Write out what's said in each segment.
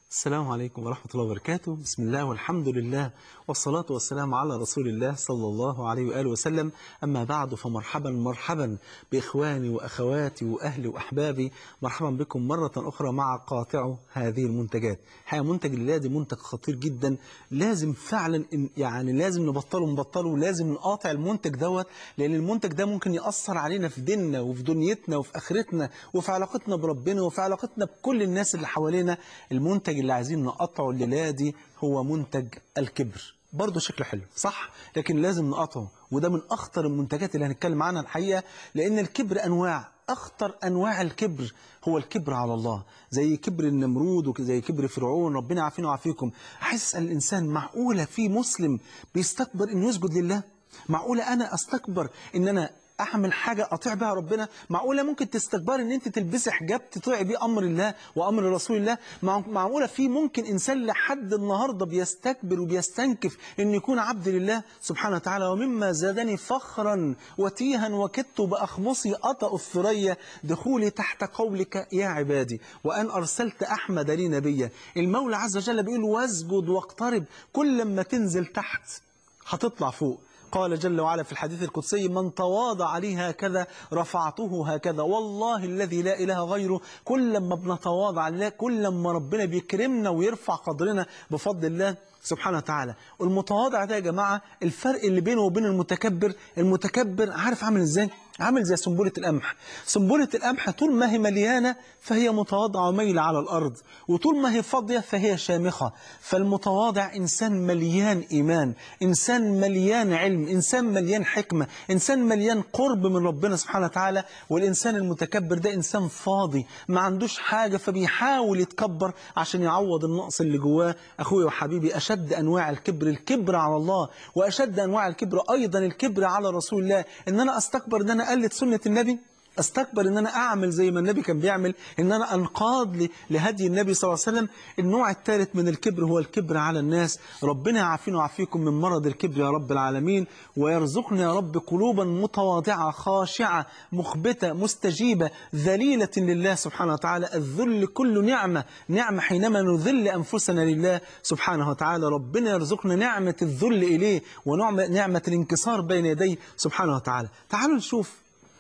السلام عليكم ورحمة الله وبركاته بسم الله والحمد لله والصلاة والسلام على رسول الله صلى الله عليه وآله وسلم أما بعد فمرحبا مرحبا بإخواني وأخواتي وأهلي وأحبابي مرحبا بكم مرة أخرى مع قاطع هذه المنتجات حقيقة منتج الليلة دي منتج خطير جدا لازم فعلا إن- يعني لازم نبطله نبطله لازم نقاطع المنتج دوت لأن المنتج ده ممكن يأثر علينا في ديننا وفي دنيتنا وفي آخرتنا وفي علاقتنا بربنا وفي علاقتنا بكل الناس اللي حوالينا المنتج اللي عايزين نقطعه الليلة دي هو منتج الكبر برضه شكله حلو صح لكن لازم نقطعه وده من أخطر المنتجات اللي هنتكلم عنها الحقيقة لأن الكبر أنواع أخطر أنواع الكبر هو الكبر على الله زي كبر النمرود وزي كبر فرعون ربنا عافينا وعافيكم عايز أسأل الإنسان معقولة في مسلم بيستكبر إنه يسجد لله معقولة أنا أستكبر إن أنا أعمل حاجة أطيع بها ربنا معقولة ممكن تستكبر إن أنت تلبسي حجاب تطيعي بيه أمر الله وأمر رسول الله مع- معقولة في ممكن إنسان لحد النهاردة بيستكبر وبيستنكف إن يكون عبد لله سبحانه وتعالى ومما زادني فخرا وتيها وكدت بأخمصي أطأ الثريا دخولي تحت قولك يا عبادي وأن أرسلت أحمد لي نبيا المولى عز وجل بيقول واسجد واقترب كل ما تنزل تحت هتطلع فوق قال جل وعلا في الحديث القدسي من تواضع لي هكذا رفعته هكذا والله الذي لا إله غيره كل ما بنتواضع لله كل ما ربنا بيكرمنا ويرفع قدرنا بفضل الله سبحانه وتعالى المتواضع ده يا جماعة الفرق اللي بينه وبين المتكبر المتكبر عارف عامل ازاي عامل زي سنبلة القمح سنبلة القمح طول ما هي مليانة فهي متواضعة وميلة على الأرض وطول ما هي فاضية فهي شامخة فالمتواضع إنسان مليان إيمان إنسان مليان علم إنسان مليان حكمة إنسان مليان قرب من ربنا سبحانه وتعالى والإنسان المتكبر ده إنسان فاضي ما عندوش حاجة فبيحاول يتكبر عشان يعوض النقص اللي جواه أخوي وحبيبي أشد أنواع الكبر الكبر على الله وأشد أنواع الكبر أيضا الكبر على رسول الله إن أنا أستكبر إن أنا أقلد سنة النبي استكبر ان انا اعمل زي ما النبي كان بيعمل ان انا انقاد ل- لهدي النبي صلى الله عليه وسلم النوع الثالث من الكبر هو الكبر على الناس ربنا يعافينا ويعافيكم من مرض الكبر يا رب العالمين ويرزقنا يا رب قلوبا متواضعة خاشعة مخبتة مستجيبة ذليلة لله سبحانه وتعالى الذل كل نعمة نعمة حينما نذل أنفسنا لله سبحانه وتعالى ربنا يرزقنا نعمة الذل إليه ونعمة نعمة الانكسار بين يديه سبحانه وتعالى تعالوا نشوف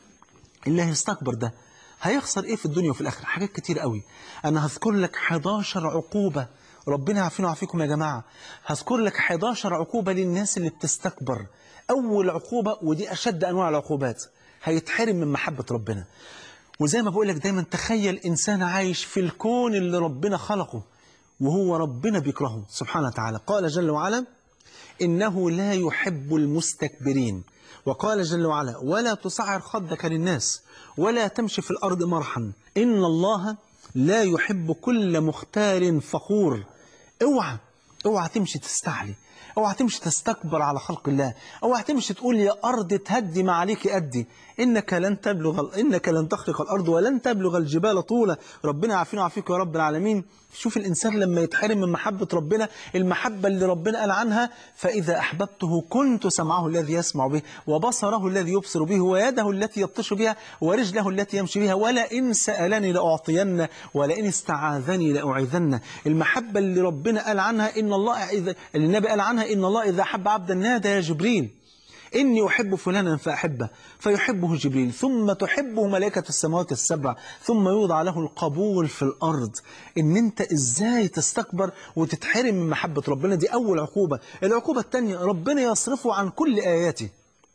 اللي هيستكبر ده هيخسر ايه في الدنيا وفي الاخره حاجات كتير قوي انا هذكر لك 11 عقوبه ربنا يعافينا ويعافيكم يا جماعه هذكر لك 11 عقوبه للناس اللي بتستكبر اول عقوبه ودي اشد انواع العقوبات هيتحرم من محبه ربنا وزي ما بقول لك دايما تخيل انسان عايش في الكون اللي ربنا خلقه وهو ربنا بيكرهه سبحانه وتعالى قال جل وعلا إنه لا يحب المستكبرين وقال جل وعلا ولا تصعر خدك للناس ولا تمشي في الأرض مرحا إن الله لا يحب كل مختال فخور اوعى اوعى تمشي تستعلي اوعى تمشي تستكبر على خلق الله اوعى تمشي تقول يا أرض تهدي ما عليك أدي إنك لن تبلغ إنك لن تخرق الأرض ولن تبلغ الجبال طولا ربنا يعافينا ويعافيك يا رب العالمين شوف الإنسان لما يتحرم من محبة ربنا المحبة اللي ربنا قال عنها فإذا أحببته كنت سمعه الذي يسمع به وبصره الذي يبصر به ويده التي يبطش بها ورجله التي يمشي بها ولئن سألني لأعطين ولئن استعاذني لأعيذن المحبة اللي ربنا قال عنها إن الله إذا اللي النبي قال عنها إن الله إذا أحب عبدا نادى يا جبريل إني أحب فلانا فأحبه فيحبه جبريل ثم تحبه ملائكة السماوات السبع ثم يوضع له القبول في الأرض إن أنت إزاي تستكبر وتتحرم من محبة ربنا دي أول عقوبة العقوبة الثانية ربنا يصرفه عن كل آياته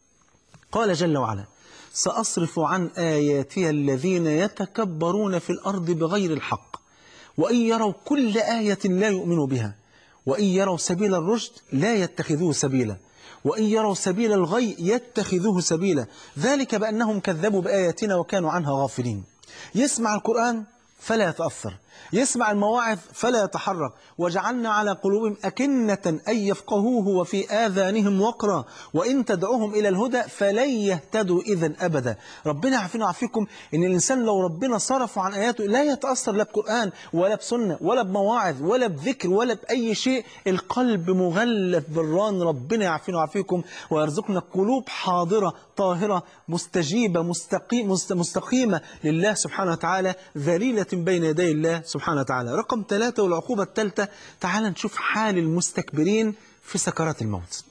قال جل وعلا سأصرف عن آياتي الذين يتكبرون في الأرض بغير الحق وإن يروا كل آية لا يؤمنوا بها وإن يروا سبيل الرشد لا يتخذوه سبيلا وإن يروا سبيل الغي يتخذوه سبيلا ذلك بأنهم كذبوا بآياتنا وكانوا عنها غافلين يسمع القرآن فلا يتأثر يسمع المواعظ فلا يتحرك وجعلنا على قلوبهم أكنة أن يفقهوه وفي آذانهم وقرا وإن تدعوهم إلى الهدى فلن يهتدوا إذا أبدا ربنا يعافينا ويعافيكم إن الإنسان لو ربنا صرفه عن آياته لا يتأثر لا بقرآن ولا بسنة ولا بمواعظ ولا بذكر ولا بأي شيء القلب مغلف بالران ربنا يعافينا ويعافيكم ويرزقنا قلوب حاضرة طاهرة مستجيبة مستقيم مست- مستقيمة لله سبحانه وتعالى ذليلة بين يدي الله سبحانه وتعالى رقم ثلاثة والعقوبة الثالثة تعال نشوف حال المستكبرين في سكرات الموت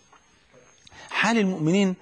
حال المؤمنين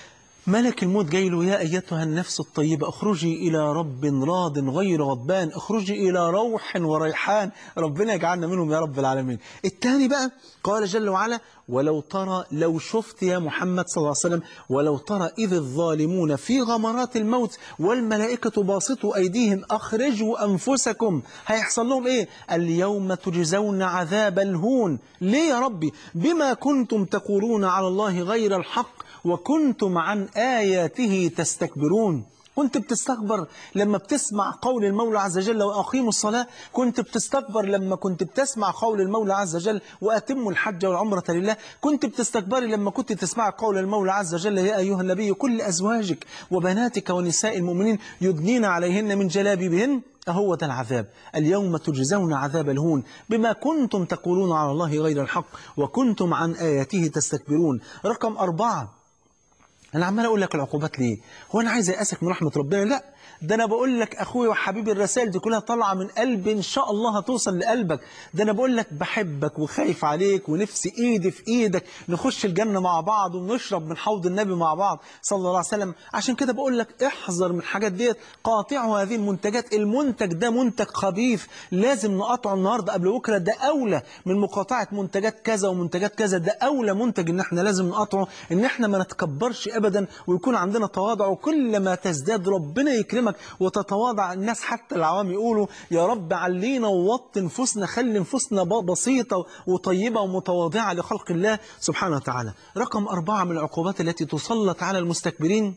ملك الموت جاي له يا أيتها النفس الطيبة اخرجي إلى رب راض غير غضبان اخرجي إلى روح وريحان ربنا يجعلنا منهم يا رب العالمين الثاني بقى قال جل وعلا ولو ترى لو شفت يا محمد صلى الله عليه وسلم ولو ترى إذ الظالمون في غمرات الموت والملائكة باسطوا أيديهم أخرجوا أنفسكم هيحصل لهم إيه اليوم تجزون عذاب الهون ليه يا ربي بما كنتم تقولون على الله غير الحق وكنتم عن آياته تستكبرون كنت بتستكبر لما بتسمع قول المولى عز وجل وأقيموا الصلاة كنت بتستكبر لما كنت بتسمع قول المولى عز وجل وأتموا الحج والعمرة لله كنت بتستكبري لما كنت تسمع قول المولى عز وجل يا أيها النبي كل أزواجك وبناتك ونساء المؤمنين يدنين عليهن من جلابيبهن أهو ده العذاب اليوم تجزون عذاب الهون بما كنتم تقولون على الله غير الحق وكنتم عن آياته تستكبرون رقم أربعة أنا عمال أقول لك العقوبات ليه هو أنا عايز أقاسك من رحمة ربنا لا ده أنا بقول لك أخوي وحبيبي الرسائل دي كلها طالعة من قلبي إن شاء الله هتوصل لقلبك ده أنا بقول لك بحبك وخايف عليك ونفسي إيدي في إيدك نخش الجنة مع بعض ونشرب من حوض النبي مع بعض صلى الله عليه وسلم عشان كده بقول لك احذر من الحاجات ديت قاطعوا هذه المنتجات المنتج ده منتج خبيث لازم نقطعه النهاردة قبل بكرة ده أولى من مقاطعة منتجات كذا ومنتجات كذا ده أولى منتج إن احنا لازم نقطعه إن احنا ما نتكبرش أبدا ويكون عندنا تواضع وكل ما تزداد ربنا يكرمك وتتواضع الناس حتى العوام يقولوا يا رب علينا ووط نفوسنا خلي نفوسنا بسيطة وطيبة ومتواضعة لخلق الله سبحانه وتعالى رقم أربعة من العقوبات التي تسلط على المستكبرين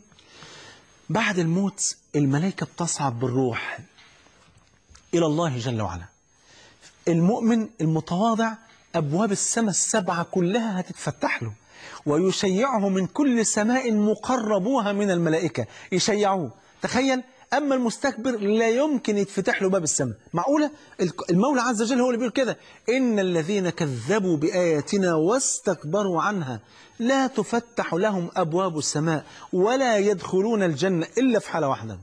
بعد الموت الملائكة بتصعد بالروح إلى الله جل وعلا المؤمن المتواضع أبواب السماء السبعة كلها هتتفتح له ويشيعه من كل سماء مقربوها من الملائكة يشيعوه تخيل أما المستكبر لا يمكن يتفتح له باب السماء معقولة المولى عز وجل هو اللي بيقول كده إن الذين كذبوا بآياتنا واستكبروا عنها لا تفتح لهم أبواب السماء ولا يدخلون الجنة إلا في حالة واحدة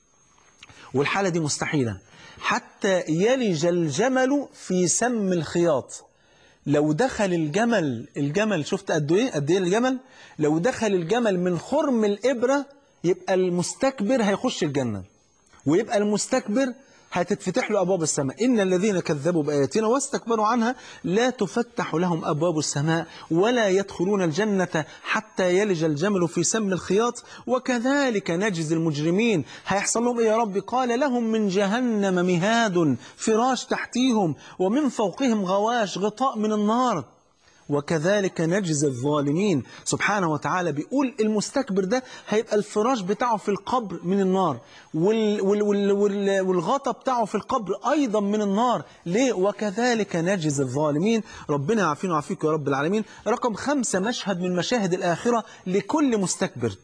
والحالة دي مستحيلة حتى يلج الجمل في سم الخياط لو دخل الجمل الجمل شفت قد ايه قد ايه الجمل لو دخل الجمل من خرم الإبرة يبقى المستكبر هيخش الجنة ويبقى المستكبر هتتفتح له أبواب السماء إن الذين كذبوا بآياتنا واستكبروا عنها لا تفتح لهم أبواب السماء ولا يدخلون الجنة حتى يلج الجمل في سم الخياط وكذلك نجزي المجرمين هيحصل لهم إيه يا رب قال لهم من جهنم مهاد فراش تحتيهم ومن فوقهم غواش غطاء من النار وكذلك نجزي الظالمين سبحانه وتعالى بيقول المستكبر ده هيبقى الفراش بتاعه في القبر من النار وال وال وال وال والغطا بتاعه في القبر أيضا من النار ليه وكذلك نجزي الظالمين ربنا يعافينا ويعافيك يا رب العالمين رقم خمسة مشهد من مشاهد الآخرة لكل مستكبر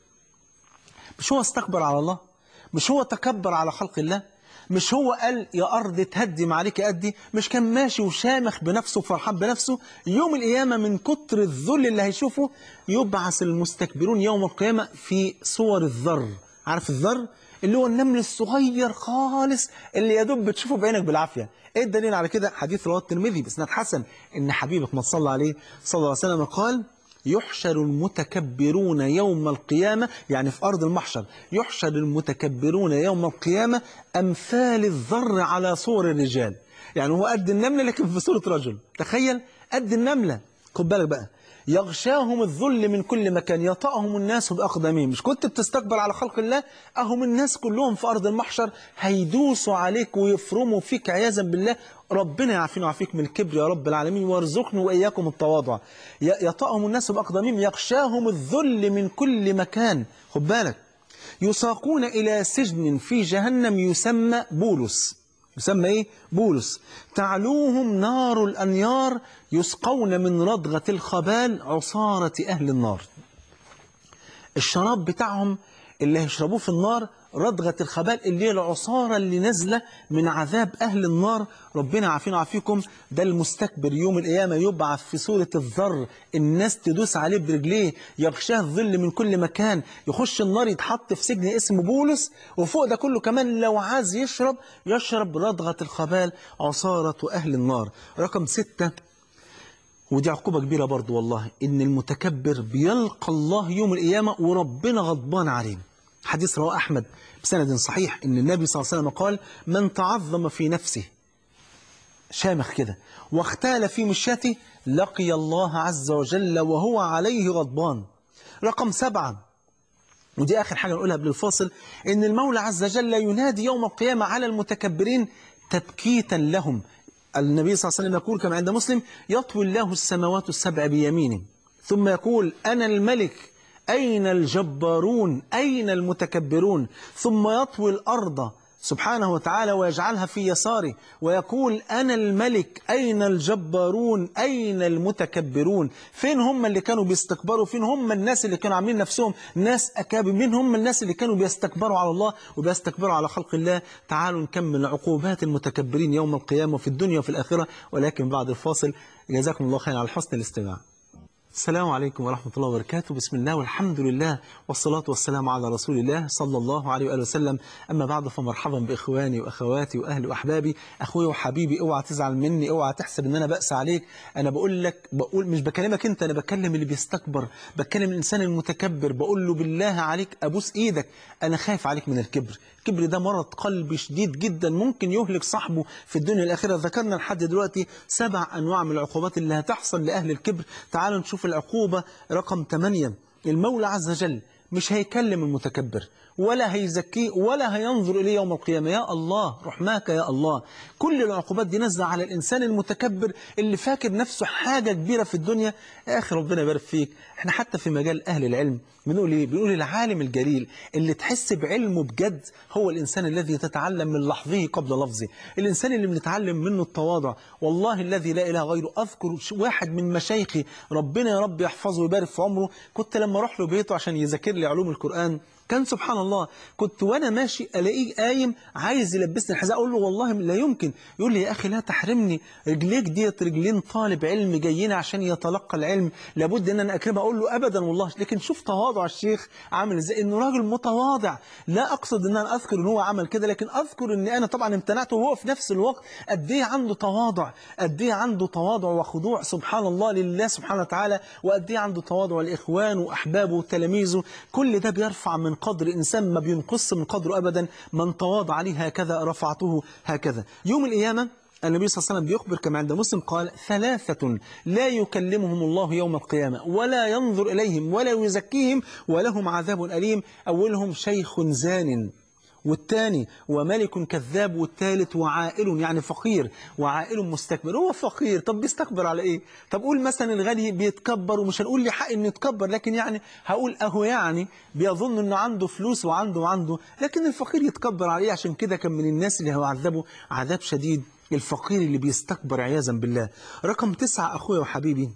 مش هو استكبر على الله مش هو تكبر على خلق الله مش هو قال يا أرض تهدم عليك أدي مش كان ماشي وشامخ بنفسه وفرحان بنفسه يوم القيامة من كتر الذل اللي هيشوفه يبعث المستكبرون يوم القيامة في صور الذر عارف الذر اللي هو النمل الصغير خالص اللي يا دوب بتشوفه بعينك بالعافية ايه الدليل على كده حديث رواه الترمذي بسناد حسن ان حبيبك ما صلى عليه صلى الله عليه وسلم قال يحشر المتكبرون يوم القيامة يعني في أرض المحشر يحشر المتكبرون يوم القيامة أمثال الذر على صور الرجال يعني هو قد النملة لكن في صورة رجل تخيل قد النملة خد بالك بقى يغشاهم الذل من كل مكان يطأهم الناس بأقدامهم مش كنت بتستكبر على خلق الله أهم الناس كلهم في أرض المحشر هيدوسوا عليك ويفرموا فيك عياذا بالله ربنا يعافينا ويعافيك من الكبر يا رب العالمين وارزقنا وإياكم التواضع يطأهم الناس بأقدامهم يغشاهم الذل من كل مكان خد بالك يساقون إلى سجن في جهنم يسمى بولس يسمى ايه بولس تعلوهم نار الأنيار يسقون من ردغة الخبال عصارة أهل النار الشراب بتاعهم اللي هيشربوه في النار ردغة الخبال اللي هي العصارة اللي نازلة من عذاب أهل النار ربنا عافينا وعافيكم ده المستكبر يوم القيامة يبعث في صورة الذر الناس تدوس عليه برجليه يغشاه الظل من كل مكان يخش النار يتحط في سجن اسمه بولس وفوق ده كله كمان لو عايز يشرب يشرب ردغة الخبال عصارة أهل النار رقم ستة ودي عقوبة كبيرة برضو والله إن المتكبر بيلقى الله يوم القيامة وربنا غضبان عليه حديث رواه أحمد بسند صحيح إن النبي صلى الله عليه وسلم قال من تعظم في نفسه شامخ كده واختال في مشيته لقي الله عز وجل وهو عليه غضبان رقم سبعة ودي آخر حاجة نقولها قبل الفاصل إن المولى عز وجل ينادي يوم القيامة على المتكبرين تبكيتا لهم النبي صلى الله عليه وسلم يقول كما عند مسلم يطوي الله السماوات السبع بيمينه ثم يقول أنا الملك أين الجبارون أين المتكبرون ثم يطوي الأرض سبحانه وتعالى ويجعلها في يساره ويقول أنا الملك أين الجبارون أين المتكبرون فين هم اللي كانوا بيستكبروا فين هم الناس اللي كانوا عاملين نفسهم ناس أكابر مين هم الناس اللي كانوا بيستكبروا على الله وبيستكبروا على خلق الله تعالوا نكمل عقوبات المتكبرين يوم القيامة في الدنيا وفي الآخرة ولكن بعد الفاصل جزاكم الله خير على حسن الاستماع السلام عليكم ورحمة الله وبركاته بسم الله والحمد لله والصلاة والسلام على رسول الله صلى الله عليه وآله وسلم أما بعد فمرحبا بإخواني وأخواتي وأهلي وأحبابي أخويا وحبيبي اوعى تزعل مني اوعى تحسب إن أنا بأس عليك أنا بقول لك بقول مش بكلمك أنت أنا بكلم اللي بيستكبر بكلم الإنسان المتكبر بقول له بالله عليك أبوس إيدك أنا خايف عليك من الكبر الكبر ده مرض قلبي شديد جدا ممكن يهلك صاحبه في الدنيا الآخرة ذكرنا لحد دلوقتي سبع أنواع من العقوبات اللي هتحصل لأهل الكبر تعالوا نشوف العقوبة رقم 8 المولى عز وجل مش هيكلم المتكبر ولا هيزكيه ولا هينظر إليه يوم القيامة يا الله رحماك يا الله كل العقوبات دي نزل على الإنسان المتكبر اللي فاكر نفسه حاجة كبيرة في الدنيا يا أخي ربنا يبارك فيك احنا حتى في مجال أهل العلم بنقول ايه بنقول العالم الجليل اللي تحس بعلمه بجد هو الإنسان الذي تتعلم من لحظه قبل لفظه الإنسان اللي بنتعلم منه التواضع والله الذي لا إله غيره أذكر واحد من مشايخي ربنا يا رب يحفظه ويبارك في عمره كنت لما أروح له بيته عشان يذاكر لي علوم القرآن كان سبحان الله كنت وانا ماشي الاقيه قايم عايز يلبسني الحذاء اقول له والله لا يمكن يقول لي يا اخي لا تحرمني رجليك ديت رجلين طالب علم جايين عشان يتلقى العلم لابد ان انا اكرمه اقول له ابدا والله لكن شوف تواضع الشيخ عامل ازاي انه راجل متواضع لا اقصد ان انا اذكر ان هو عمل كده لكن اذكر ان انا طبعا امتنعته وهو في نفس الوقت قد ايه عنده تواضع قد ايه عنده تواضع وخضوع سبحان الله لله سبحانه وتعالى وقد ايه عنده تواضع لاخوانه واحبابه وتلاميذه كل ده بيرفع من قدر إنسان ما بينقص من قدره أبدا من تواضع لي هكذا رفعته هكذا يوم القيامة النبي صلى الله عليه وسلم بيخبر كما عند مسلم قال ثلاثة لا يكلمهم الله يوم القيامة ولا ينظر إليهم ولا يزكيهم ولهم عذاب أليم أولهم شيخ زان والثاني وملك كذاب والثالث وعائل يعني فقير وعائل مستكبر هو فقير طب بيستكبر على ايه طب قول مثلا الغني بيتكبر ومش هنقول لي حق انه يتكبر لكن يعني هقول اهو يعني بيظن انه عنده فلوس وعنده وعنده لكن الفقير يتكبر على ايه عشان كده كان من الناس اللي هيعذبوا عذاب شديد الفقير اللي بيستكبر عياذا بالله رقم تسعة أخويا وحبيبي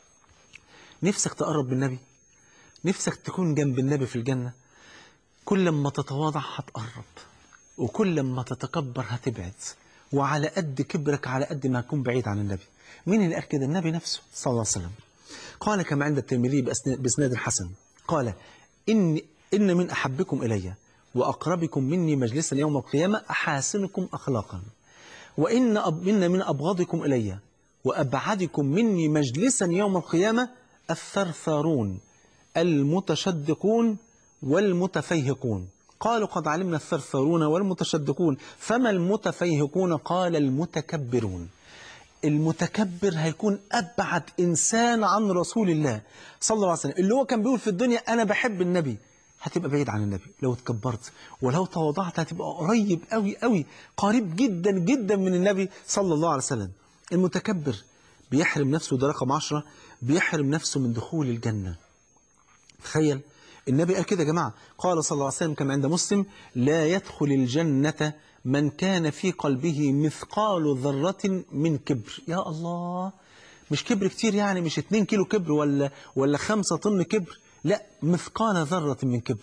نفسك تقرب بالنبي نفسك تكون جنب النبي في الجنة كل ما تتواضع هتقرب وكل ما تتكبر هتبعد وعلى قد كبرك على قد ما هتكون بعيد عن النبي مين اللي قال كده النبي نفسه صلى الله عليه وسلم قال كما عند الترمذي باسناد حسن قال إن إن من أحبكم إلي وأقربكم مني مجلسا يوم القيامة أحاسنكم أخلاقا وإن أب إن من أبغضكم إلي وأبعدكم مني مجلسا يوم القيامة الثرثارون المتشدقون والمتفيهقون قالوا قد علمنا الثرثارون والمتشدقون فما المتفيهقون قال المتكبرون المتكبر هيكون أبعد إنسان عن رسول الله صلى الله عليه وسلم اللي هو كان بيقول في الدنيا أنا بحب النبي هتبقى بعيد عن النبي لو تكبرت ولو تواضعت هتبقى قريب قوي قوي قريب جدا جدا من النبي صلى الله عليه وسلم المتكبر بيحرم نفسه ده رقم عشرة بيحرم نفسه من دخول الجنة تخيل النبي قال كده يا جماعة قال صلى الله عليه وسلم كما عند مسلم لا يدخل الجنة من كان في قلبه مثقال ذرة من كبر يا الله مش كبر كتير يعني مش 2 كيلو كبر ولا ولا 5 طن كبر لا مثقال ذرة من كبر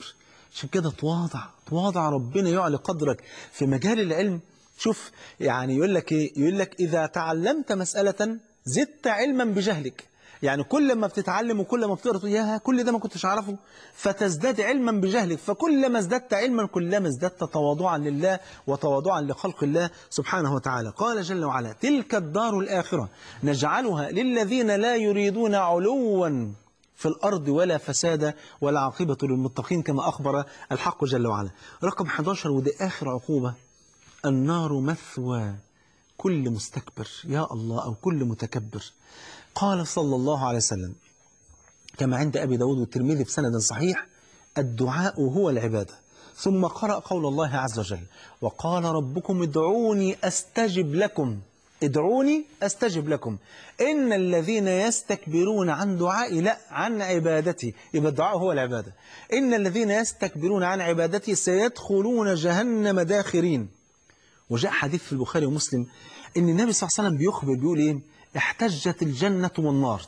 عشان كده تواضع تواضع ربنا يعلي قدرك في مجال العلم شوف يعني يقول لك ايه يقول لك اذا تعلمت مسألة زدت علما بجهلك يعني كل ما بتتعلم وكل ما بتقرا تقول ياها كل ده ما كنتش اعرفه فتزداد علما بجهلك فكلما ازددت علما كلما ازددت تواضعا لله وتواضعا لخلق الله سبحانه وتعالى قال جل وعلا تلك الدار الآخرة نجعلها للذين لا يريدون علوا في الأرض ولا فسادا ولا عاقبة للمتقين كما أخبر الحق جل وعلا رقم 11 ودي آخر عقوبة النار مثوى كل مستكبر يا الله أو كل متكبر قال صلى الله عليه وسلم كما عند أبي داود والترمذي بسند صحيح الدعاء هو العبادة ثم قرأ قول الله عز وجل وقال ربكم ادعوني أستجب لكم ادعوني أستجب لكم إن الذين يستكبرون عن دعائي لا عن عبادتي يبقى الدعاء هو العبادة إن الذين يستكبرون عن عبادتي سيدخلون جهنم داخرين وجاء حديث في البخاري ومسلم إن النبي صلى الله عليه وسلم بيخبر بيقول إيه احتجت الجنة والنار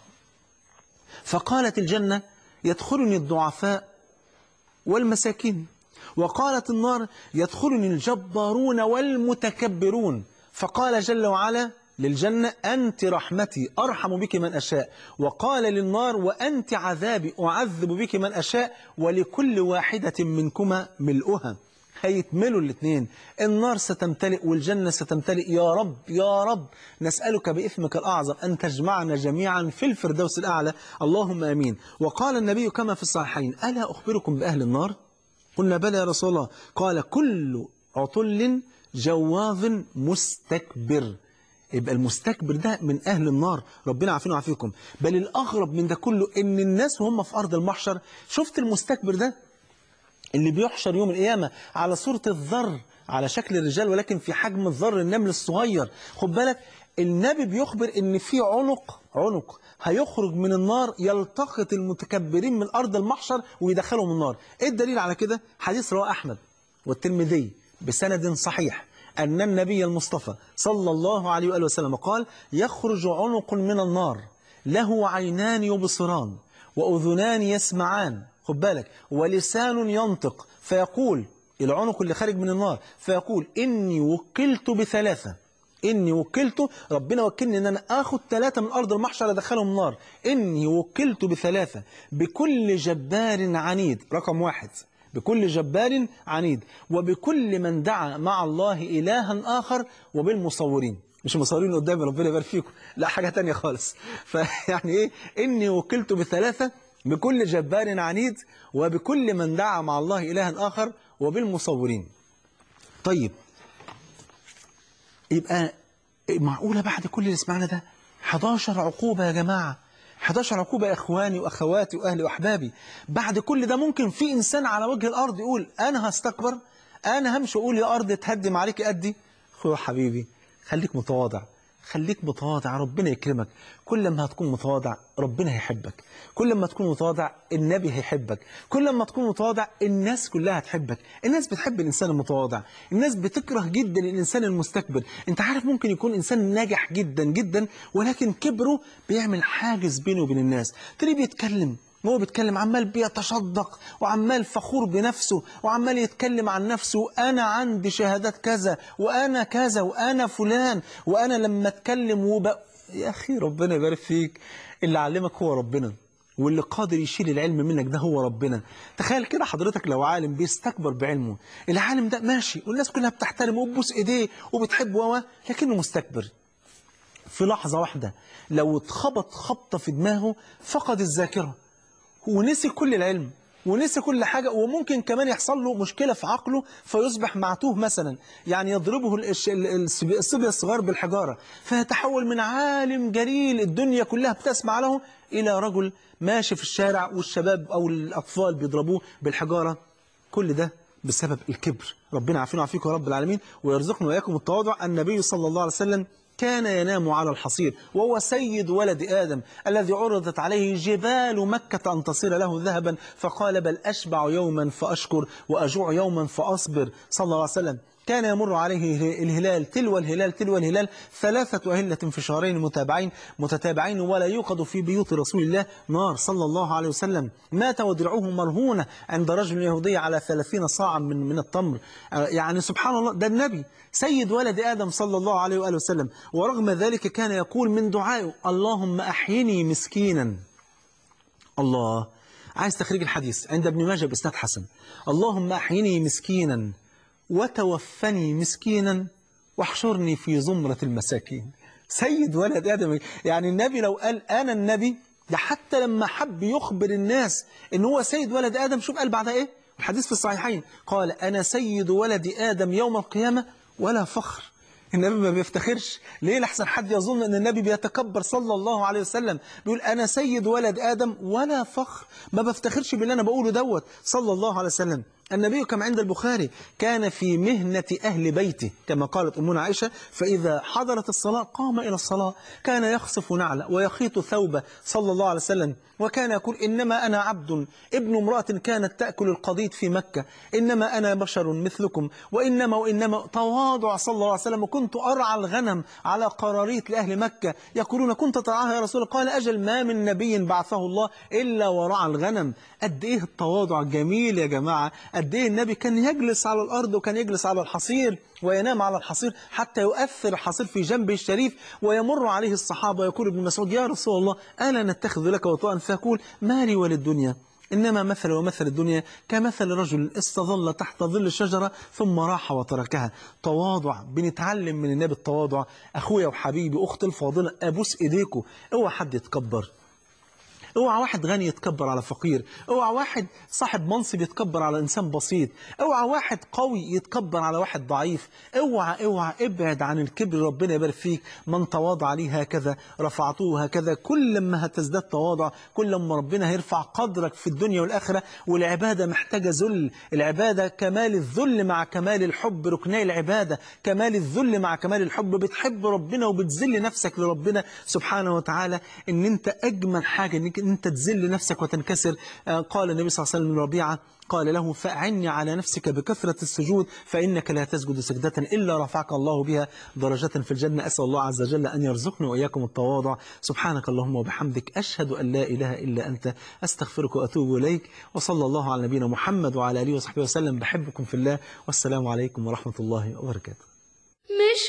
فقالت الجنة يدخلني الضعفاء والمساكين وقالت النار يدخلني الجبارون والمتكبرون فقال جل وعلا للجنة أنت رحمتي أرحم بك من أشاء وقال للنار وأنت عذابي أعذب بك من أشاء ولكل واحدة منكما ملؤها هيتملوا الاثنين النار ستمتلئ والجنة ستمتلئ يا رب يا رب نسألك بإثمك الأعظم أن تجمعنا جميعا في الفردوس الأعلى اللهم أمين وقال النبي كما في الصحيحين ألا أخبركم بأهل النار قلنا بلى يا رسول الله قال كل عطل جواظ مستكبر يبقى المستكبر ده من أهل النار ربنا عافينا وعافيكم بل الأغرب من ده كله إن الناس وهم في أرض المحشر شفت المستكبر ده اللي بيحشر يوم القيامة على صورة الذر على شكل الرجال ولكن في حجم الذر النمل الصغير خد بالك النبي بيخبر ان في عنق عنق هيخرج من النار يلتقط المتكبرين من أرض المحشر ويدخلهم النار ايه الدليل على كده حديث رواه أحمد والترمذي بسند صحيح أن النبي المصطفى صلى الله عليه وآله وسلم قال يخرج عنق من النار له عينان يبصران وأذنان يسمعان خد بالك ولسان ينطق فيقول العنق اللي خارج من النار فيقول إني وكلت بثلاثة إني وكلت ربنا وكلني إن أنا آخد ثلاثة من أرض المحشر أدخلهم النار إني وكلت بثلاثة بكل جبار عنيد رقم واحد بكل جبار عنيد وبكل من دعا مع الله إلها آخر وبالمصورين مش مصورين قدامي ربنا يبارك فيكم لا حاجة تانية خالص فيعني إيه إني وكلت بثلاثة بكل جبار عنيد وبكل من دعا مع الله إلها آخر وبالمصورين طيب يبقى معقولة بعد كل اللي سمعنا ده 11 عقوبة يا جماعة 11 عقوبة يا إخواني وأخواتي وأهلي وأحبابي بعد كل ده ممكن في إنسان على وجه الأرض يقول أنا هستكبر أنا همشي أقول يا أرض تهدم عليك قدي أخويا حبيبي خليك متواضع خليك متواضع ربنا يكرمك كل ما هتكون متواضع ربنا هيحبك كل ما تكون متواضع النبي هيحبك كل ما تكون متواضع الناس كلها هتحبك الناس بتحب الإنسان المتواضع الناس بتكره جدا الإنسان المستكبر انت عارف ممكن يكون إنسان ناجح جدا جدا ولكن كبره بيعمل حاجز بينه وبين الناس تلاقيه بيتكلم هو بيتكلم عمال بيتشدق وعمال فخور بنفسه وعمال يتكلم عن نفسه أنا عندي شهادات كذا وأنا كذا وأنا فلان وأنا لما أتكلم وب... يا أخي ربنا يبارك فيك اللي علمك هو ربنا واللي قادر يشيل العلم منك ده هو ربنا تخيل كده حضرتك لو عالم بيستكبر بعلمه العالم ده ماشي والناس كلها بتحترمه وبوس ايديه وبتحبه و لكنه مستكبر في لحظة واحدة لو اتخبط خبطة في دماغه فقد الذاكرة ونسي كل العلم ونسي كل حاجة وممكن كمان يحصل له مشكلة في عقله فيصبح معتوه مثلا يعني يضربه الصبي الصغار بالحجارة فيتحول من عالم جليل الدنيا كلها بتسمع له إلى رجل ماشي في الشارع والشباب أو الأطفال بيضربوه بالحجارة كل ده بسبب الكبر ربنا عافينا وعافيكم يا رب العالمين ويرزقنا وإياكم التواضع النبي صلى الله عليه وسلم كان ينام على الحصير وهو سيد ولد آدم الذي عرضت عليه جبال مكة أن تصير له ذهبا فقال بل أشبع يوما فأشكر وأجوع يوما فأصبر صلى الله عليه وسلم كان يمر عليه الهلال تلو الهلال تلو الهلال ثلاثة أهلة في شهرين متابعين متتابعين ولا يوقد في بيوت رسول الله نار صلى الله عليه وسلم مات ودرعه مرهونة عند رجل يهودي على ثلاثين صاعا من من التمر يعني سبحان الله ده النبي سيد ولد آدم صلى الله عليه وآله وسلم ورغم ذلك كان يقول من دعائه اللهم أحيني مسكينا الله عايز تخريج الحديث عند ابن ماجه بإسناد حسن اللهم أحيني مسكينا وتوفني مسكينا واحشرني في زمرة المساكين سيد ولد آدم يعني النبي لو قال أنا النبي ده حتى لما حب يخبر الناس ان هو سيد ولد آدم شوف قال بعدها ايه الحديث في الصحيحين قال أنا سيد ولد آدم يوم القيامة ولا فخر النبي ما بيفتخرش ليه لحسن حد يظن ان النبي بيتكبر صلى الله عليه وسلم بيقول انا سيد ولد ادم ولا فخر ما بفتخرش باللي انا بقوله دوت صلى الله عليه وسلم النبي كما عند البخاري كان في مهنة أهل بيته كما قالت أمنا عائشة فإذا حضرت الصلاة قام إلى الصلاة كان يخصف نعلة ويخيط ثوبه صلى الله عليه وسلم وكان يقول إنما أنا عبد ابن امرأة كانت تأكل القضيد في مكة إنما أنا بشر مثلكم وإنما وإنما تواضع صلى الله عليه وسلم وكنت أرعى الغنم على قراريط لأهل مكة يقولون كنت ترعاها يا رسول الله قال أجل ما من نبي بعثه الله إلا ورعى الغنم قد إيه التواضع جميل يا جماعة قد ايه النبي كان يجلس على الأرض وكان يجلس على الحصير وينام على الحصير حتى يؤثر الحصير في جنبه الشريف ويمر عليه الصحابة يقول ابن مسعود يا رسول الله ألا نتخذ لك وطاء فيقول ما لي وللدنيا إنما مثل ومثل الدنيا كمثل رجل استظل تحت ظل الشجرة ثم راح وتركها تواضع بنتعلم من النبي التواضع أخويا وحبيبي أختي الفاضلة أبوس إيديكم اوعى حد يتكبر اوعى واحد غني يتكبر على فقير اوعى واحد صاحب منصب يتكبر على انسان بسيط اوعى واحد قوي يتكبر على واحد ضعيف اوعى اوعى ابعد عن الكبر ربنا يبارك فيك من تواضع لي هكذا رفعته هكذا كل ما هتزداد تواضع كل ما ربنا هيرفع قدرك في الدنيا والاخره والعباده محتاجه ذل العباده كمال الذل مع كمال الحب ركني العباده كمال الذل مع كمال الحب بتحب ربنا وبتذل نفسك لربنا سبحانه وتعالى ان انت اجمل حاجه انك أنت تذل نفسك وتنكسر قال النبي صلى الله عليه وسلم لربيعة قال له فأعني على نفسك بكثرة السجود فإنك لا تسجد سجدة إلا رفعك الله بها درجة في الجنة أسأل الله عز وجل أن يرزقنا وإياكم التواضع سبحانك اللهم وبحمدك أشهد أن لا إله إلا أنت أستغفرك وأتوب إليك وصلى الله على نبينا محمد وعلى آله وصحبه وسلم بحبكم في الله والسلام عليكم ورحمة الله وبركاته